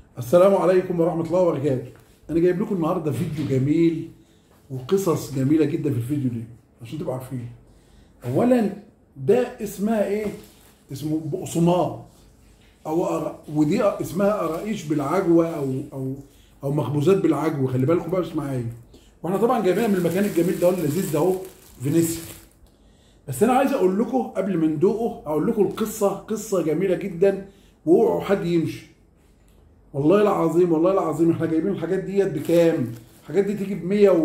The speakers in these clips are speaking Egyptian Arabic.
السلام عليكم ورحمة الله وبركاته أنا جايب لكم النهاردة فيديو جميل وقصص جميلة جدا في الفيديو دي عشان تبقوا عارفين أولا ده اسمها إيه؟ اسمه بقسماط أو أر... ودي اسمها قراقيش بالعجوة أو أو أو مخبوزات بالعجوة خلي بالكم بقى اسمها إيه وإحنا طبعا جايبينها من المكان الجميل ده اللذيذ ده أهو فينيسيا بس أنا عايز أقول لكم قبل ما ندوقه أقول لكم القصة قصة جميلة جدا واوعوا حد يمشي والله العظيم والله العظيم احنا جايبين الحاجات ديت بكام؟ الحاجات دي تيجي ب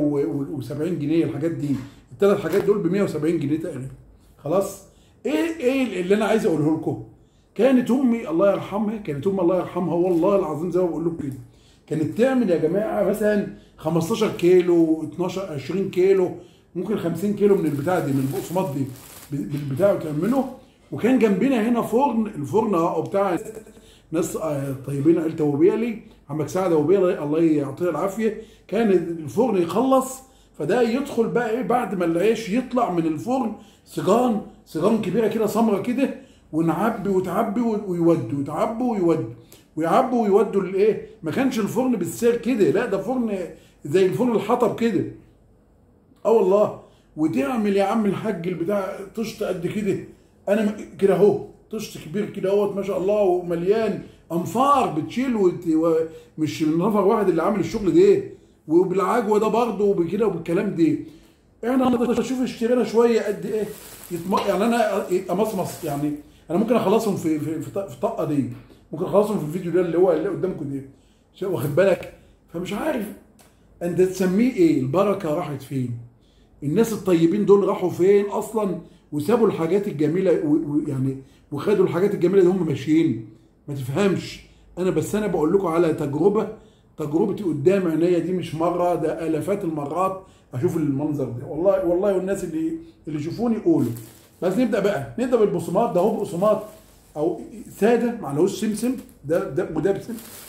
170 جنيه الحاجات دي الثلاث حاجات دول ب 170 جنيه تقريبا خلاص؟ ايه ايه اللي انا عايز اقوله لكم؟ كانت امي الله يرحمها كانت امي الله يرحمها والله العظيم زي ما بقول لكم كده كانت تعمل يا جماعه مثلا 15 كيلو 12 20 كيلو ممكن 50 كيلو من البتاع دي من البقسماط دي بالبتاع وتعمله وكان جنبنا هنا فرن الفرن اه بتاع ناس طيبين عيله وبيلي عمك سعد وبيلي الله يعطيه العافيه كان الفرن يخلص فده يدخل بقى ايه بعد ما العيش يطلع من الفرن سجان سجان كبيره كده سمره كده ونعبي وتعبي ويودوا وتعبوا ويودوا ويعبوا ويودوا الايه ما كانش الفرن بالسير كده لا ده فرن زي الفرن الحطب كده اه والله وتعمل يا عم الحاج البتاع طشت قد كده انا كده اهو طشت كبير كده اهوت ما شاء الله ومليان انفار بتشيل وت... ومش نفر واحد اللي عامل الشغل ده وبالعجوه ده برضه وبكده وبالكلام ده احنا شوف اشترينا شويه قد ايه يتم... يعني انا امصمص يعني انا ممكن اخلصهم في في في الطاقه دي ممكن اخلصهم في الفيديو ده اللي هو اللي قدامكم ده واخد بالك فمش عارف انت تسميه ايه البركه راحت فين الناس الطيبين دول راحوا فين اصلا وسابوا الحاجات الجميله ويعني وخدوا الحاجات الجميله اللي هم ماشيين ما تفهمش انا بس انا بقول لكم على تجربه تجربتي قدام عينيا دي مش مره ده الافات المرات اشوف المنظر ده والله والله والناس اللي اللي يشوفوني يقولوا بس نبدا بقى نبدا بالبقسماط ده هو بقسماط او ساده معلهوش سمسم ده ده وده بسم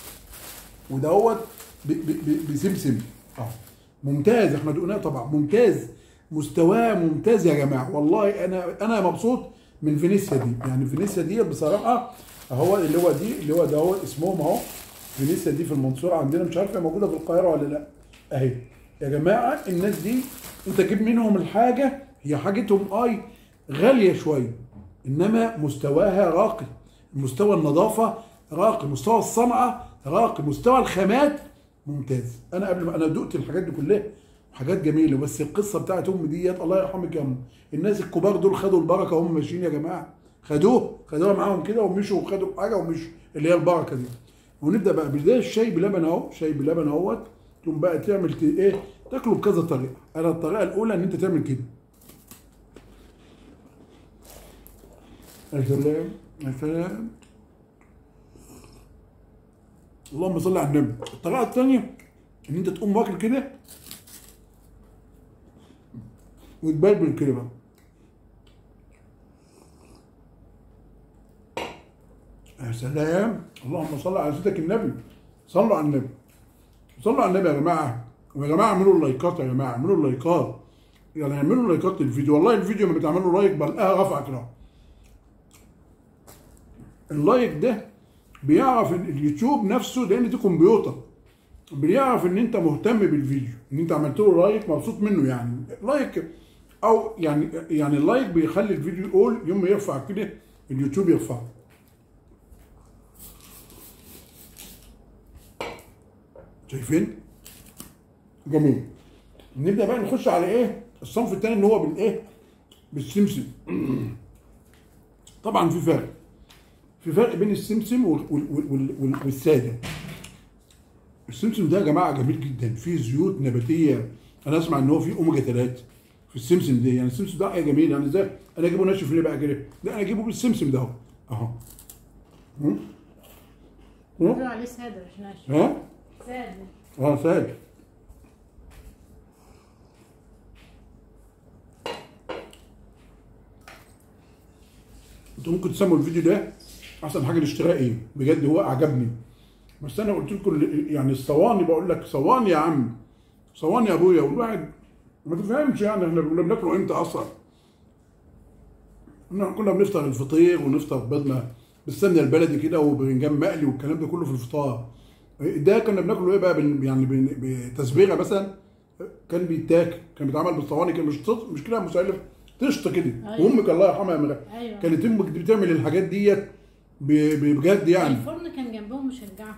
ودهوت بسمسم اه ممتاز احنا دقناه طبعا ممتاز مستواه ممتاز يا جماعه والله انا انا مبسوط من فينيسيا دي يعني فينيسيا دي بصراحه اهو اللي هو دي اللي هو ده هو اسمهم اهو فينيسيا دي في المنصوره عندنا مش عارف هي موجوده في القاهره ولا لا اهي يا جماعه الناس دي انت جيب منهم الحاجه هي حاجتهم اي غاليه شويه انما مستواها راقي مستوى النظافه راقي مستوى الصنعه راقي مستوى الخامات ممتاز انا قبل ما انا دقت الحاجات دي كلها حاجات جميله بس القصه بتاعت امي ديت الله يرحمك يا ام الناس الكبار دول خدوا البركه وهم ماشيين يا جماعه خدوه خدوها معاهم كده ومشوا وخدوا حاجه ومشوا اللي هي البركه دي ونبدا بقى بدايه الشاي بلبن اهو شاي بلبن اهوت تقوم بقى تعمل ايه تاكله بكذا طريقه انا الطريقه الاولى ان انت تعمل كده يا سلام يا سلام اللهم صل على النبي الطريقه الثانيه ان انت تقوم واكل كده وتبلبل كده بقى يا سلام اللهم صل على سيدك النبي صلوا على النبي صلوا على النبي يا جماعه ويا جماعه اعملوا اللايكات يا جماعه اعملوا اللايكات يعني اعملوا لايكات للفيديو والله الفيديو لما بتعملوا لايك بلقاها رفعه كده اللايك ده بيعرف اليوتيوب نفسه لان دي كمبيوتر بيعرف ان انت مهتم بالفيديو ان انت عملت له لايك مبسوط منه يعني لايك او يعني يعني اللايك بيخلي الفيديو يقول يوم ما يرفع كده اليوتيوب يرفعه شايفين جميل نبدا بقى نخش على ايه الصنف الثاني اللي هو بالايه بالسمسم طبعا في فرق في فرق بين السمسم والساده السمسم ده يا جماعه جميل جدا فيه زيوت نباتيه انا اسمع ان هو فيه اوميجا 3 في السمسم ده يعني السمسم ده جميل يعني ازاي انا اجيبه ناشف ليه بقى كده لا انا اجيبه بالسمسم ده اهو اهو بيقولوا عليه ساده مش ناشف ها ساده اه سهل انتوا ممكن تسموا الفيديو ده احسن حاجه الاشتراء ايه بجد هو اعجبني بس انا قلت لكم يعني الصواني بقول لك صواني يا عم صواني يا ابويا والواحد ما تفهمش يعني احنا كنا بناكله امتى اصلا احنا كنا بنفطر الفطير ونفطر بيضنا بالسمنه البلدي كده وبرنجان مقلي والكلام ده كله في الفطار ده كنا بناكله ايه بقى بن- يعني بن- بتسبيغه مثلا كان بيتاكل كان بيتعمل بالصواني كان مش تص- مش كده مسلف طشت كده أيوة. وامك الله يرحمها يا مغا ايوه كانت امك دي بتعمل الحاجات ديت ب- ب- بجد يعني الفرن كان جنبهم مشجعهم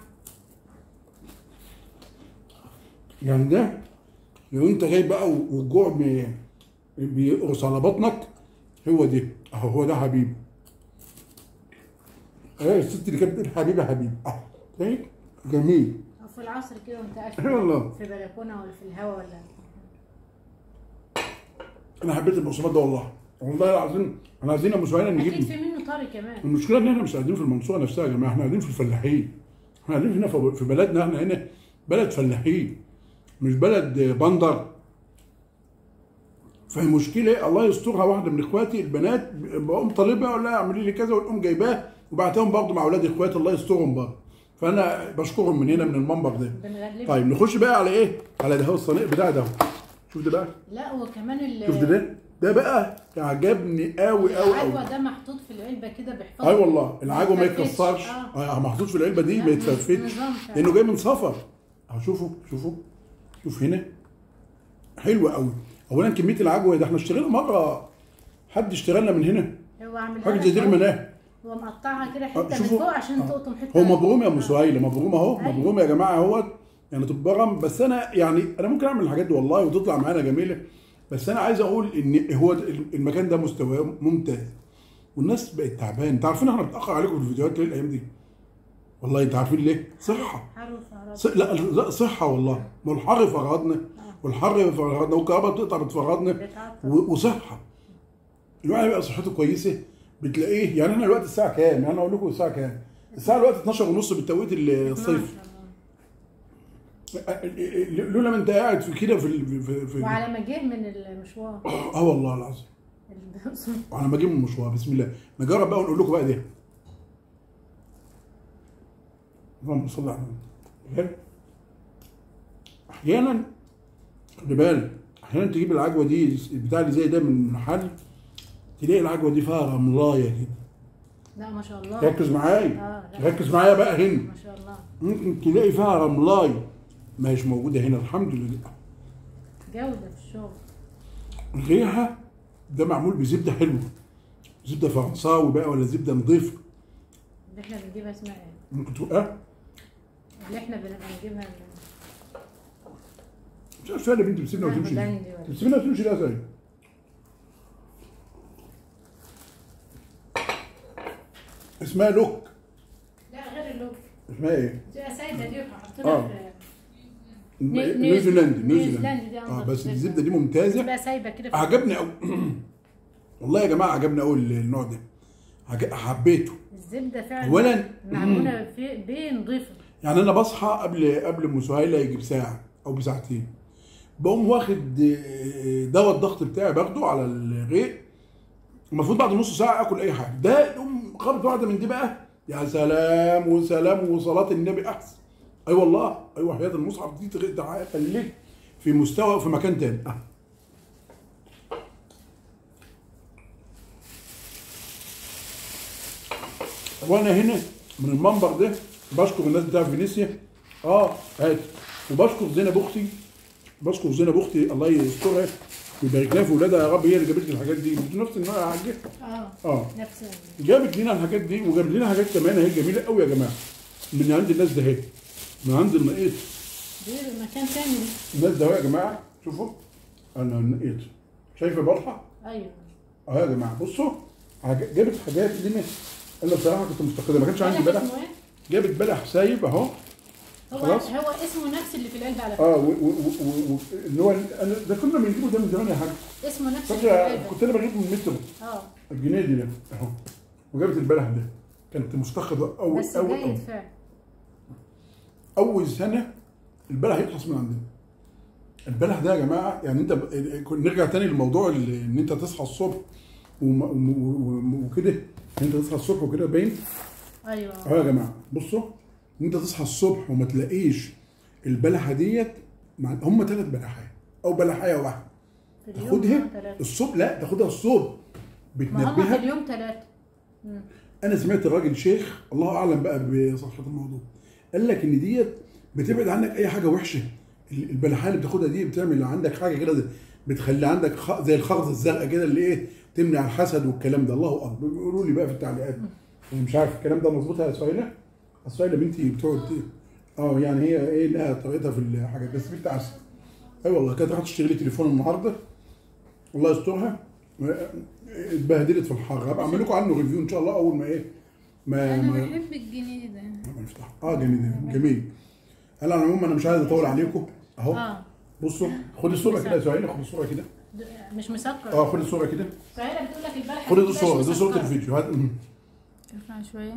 يعني ده لو انت جاي بقى والجوع بي- بيقرص على بطنك هو دي اهو هو ده حبيبي ايه الست اللي كانت بتقول حبيبي حبيبي اه شايف؟ جميل او في العصر كده وانت قاعد أي والله. في بلكونه ولا في الهوا ولا انا حبيت البقسماط ده والله والله العظيم احنا عايزين ابو سهيله اكيد نجيب في منه طري كمان المشكله ان احنا مش قاعدين في المنصوره نفسها يا جماعه احنا قاعدين في الفلاحين احنا قاعدين هنا في في بلدنا احنا هنا بلد فلاحين مش بلد بندر فالمشكله الله يسترها واحده من اخواتي البنات بقوم طالبها اقول لها اعملي لي كذا وتقوم جايباه وبعتهم برضه مع اولاد اخواتي الله يسترهم برضه فانا بشكرهم من هنا من المنبر ده بنغلبه طيب نخش بقى على ايه؟ على ده هو الصينيه بتاع ده شوف ده بقى لا وكمان ال شوف ده ده ده بقى عجبني قوي قوي قوي العجوه ده محطوط في العلبه كده بيحفظ اي والله العجوه ما يتفتش. يتكسرش اه اه محطوط في العلبه دي لا، ما يتفتش نظام فعلا. لانه جاي من سفر اهو شوفوا شوفوا شوف هنا حلوه قوي اولا كميه العجوه ده احنا اشترينا مره حد اشترى لنا من هنا هو عامل حاجه زي دي رميناها هو مقطعها كده آه، حته من شوفوا. فوق عشان آه. تقطم حته هو مبروم يا ام سهيله مبروم اهو أيوة. مبروم يا جماعه اهوت يعني تتبرم بس انا يعني انا ممكن اعمل الحاجات دي والله وتطلع معانا جميله بس انا عايز اقول ان هو المكان ده مستواه ممتاز والناس بقت تعبان انت عارفين احنا بنتاخر عليكم في الفيديوهات ليه الايام دي والله انت عارفين ليه صحه حرف عرب ص... لا لا صحه والله ما الحر فرهدنا والحر فرهدنا والكهرباء بتقطع بتفرهدنا بتعطل. و... وصحه الواحد بقى صحته كويسه بتلاقيه يعني احنا الوقت الساعه كام؟ يعني انا اقول لكم الساعه كام؟ الساعه الوقت 12 ونص بالتوقيت الصيف 12. لولا ما انت قاعد في كده في ال- في, في وعلى ما جه من المشوار اه والله العظيم وعلى ما اجيب من المشوار بسم الله نجرب بقى ونقول لكم بقى ده اللهم صل على النبي احيانا خلي بالك احيانا تجيب العجوه دي البتاع اللي زي ده من محل تلاقي العجوه دي فيها رملايه كده لا ما شاء الله ركز معايا اه لا ركز معايا بقى هنا ما شاء الله ممكن تلاقي فيها رملايه ما هيش موجوده هنا الحمد لله جودة في الشغل الريحه ده معمول بزبده حلوه زبده فرنساوي بقى ولا زبده نظيفه اللي احنا بنجيبها اسمها ايه؟ ممكن تبقى اللي احنا بنبقى نجيبها من- مش عارف فعلا بنت بتسيبنا لا، وتمشي ليه؟ هولندي ولا- بتسيبنا وتمشي ليه ازاي؟ اسمها لوك لا غير اللوك اسمها ايه؟ تبقى سايبه دي آه. حاطينها في ني- نيوزيلندي نيوزيلندي نيوزيلندي دي اه أنضف بس زبدة. الزبده دي ممتازه تبقى سايبه كده في عجبني قوي والله يا جماعه عجبني قوي النوع ده عج- حبيته الزبده فعلا اولا معموله في بنضيفه يعني انا بصحى قبل قبل ام سهيله يجي بساعه او بساعتين بقوم واخد آه، دواء الضغط بتاعي باخده على الريق المفروض بعد نص ساعه اكل اي حاجه ده تقوم خبط واحده من دي بقى يا سلام وسلام وصلاه النبي احسن اي أيوة والله ايوه حياه المصحف دي تغ- تع- تخليك في مستوى في مكان تاني آه. وانا هنا من المنبر ده بشكر الناس بتاع فينيسيا اه هات وبشكر زينب اختي بشكر زينب اختي الله يسترها ويبارك لها في ولادها يا رب هي اللي جابت لي الحاجات دي مش نفس النوع يا حاجه اه اه نفس جابت لنا الحاجات دي وجابت لنا حاجات كمان اهي جميله قوي يا جماعه من عند الناس ده اهي من عند النقيط دي مكان تاني دي. الناس ده اهو يا جماعه شوفوا انا النقيط شايفه بلحه ايوه اه يا جماعه بصوا عج- جابت حاجات لنا انا بصراحه كنت مفتقدها ما كانش عندي بلح بلح اسمه ايه؟ جابت بلح سايب اهو هو خلاص. هو اسمه نفس اللي في العلبه على فكره اه و- و- و- و- اللي هو انا ده كنا بنجيبه ده من زمان يا حاج اسمه نفس اللي في فاكره العلبه كنت انا بجيبه من متر اه الجنيه دي ده اهو وجابت البلح ده كانت مفتقده اول بس اول جيد اول, فعلا أول سنه البلح يخلص من عندنا البلح ده يا جماعه يعني انت ب- كنا نرجع تاني للموضوع اللي- ان انت تصحى الصبح وم- وم- وم- وكده ان انت تصحى الصبح وكده باين ايوه اه يا جماعه بصوا ان انت تصحى الصبح وما تلاقيش البلحه ديت مع هم ثلاث بلحات او بلحايه واحده في اليوم تاخدها ثلاثة الصبح لا تاخدها الصبح ما هم في بتنبهك اليوم ثلاثة انا سمعت الراجل شيخ الله اعلم بقى بصحه الموضوع قال لك ان ديت بتبعد عنك اي حاجه وحشه ال- البلحان اللي بتاخدها دي بتعمل عندك حاجه كده زي- بتخلي عندك خ- زي الخرز الزرقاء كده اللي ايه تمنع الحسد والكلام ده الله اكبر بيقولوا لي بقى في التعليقات انا مش عارف الكلام ده مظبوط يا سهيله سهيله بنتي بتقعد ت- اه يعني هي ايه لها طريقتها في الحاجات بس بنت عسل اي والله كانت راح تشتري لي تليفون النهارده الله يسترها اتبهدلت في الحر هبقى اعمل لكم عنه ريفيو ان شاء الله اول ما ايه ما انا ما بحب الجنيه ده ما نفتح اه جميل جميل هلا على العموم انا مش عايز اطول عليكم اهو اه بصوا خد الصوره كده يا سهيله خد الصوره كده د- مش مسكر اه خد الصوره كده سهيلة بتقول لك البلح خد دي ما الصوره بتبقاش دي صوره مسكرة. الفيديو هات أمم. ارفع شويه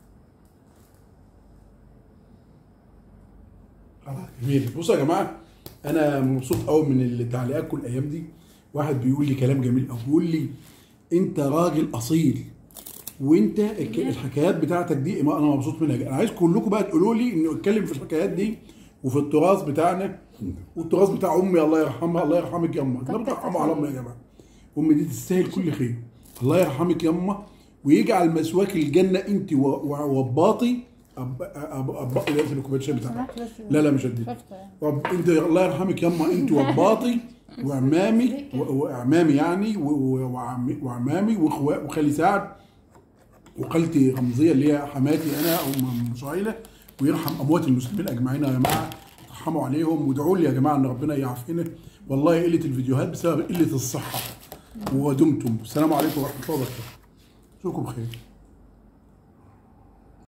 آه، جميل بصوا يا جماعه انا مبسوط قوي من التعليقات كل الايام دي واحد بيقول لي كلام جميل قوي بيقول لي انت راجل اصيل وانت الك- الحكايات بتاعتك دي ما انا مبسوط منها جدا. انا عايز كلكم بقى تقولوا لي انه اتكلم في الحكايات دي وفي التراث بتاعنا والتراث بتاع امي الله يرحمها الله يرحمك يا امك لا بترحموا على امي يا جماعه امي دي تستاهل كل خير الله يرحمك يا امه ويجعل مسواك الجنه انت و- و- وباطي أب أب أب أب في الكوبايه الشاي بتاعتك سمحت بس لا لا مش هديك شفته يعني. طب انت الله يرحمك يما انت وباطي وعمامي و- وعمامي يعني و- و- وعمي- وعمامي واخوا- وخالي سعد وخالتي رمزيه اللي هي حماتي انا ام شعيله ويرحم اموات المسلمين اجمعين يا جماعه ارحموا عليهم وادعوا لي يا جماعه ان ربنا يعافينا والله قله الفيديوهات بسبب قله الصحه ودمتم السلام عليكم ورحمه الله وبركاته اشوفكم بخير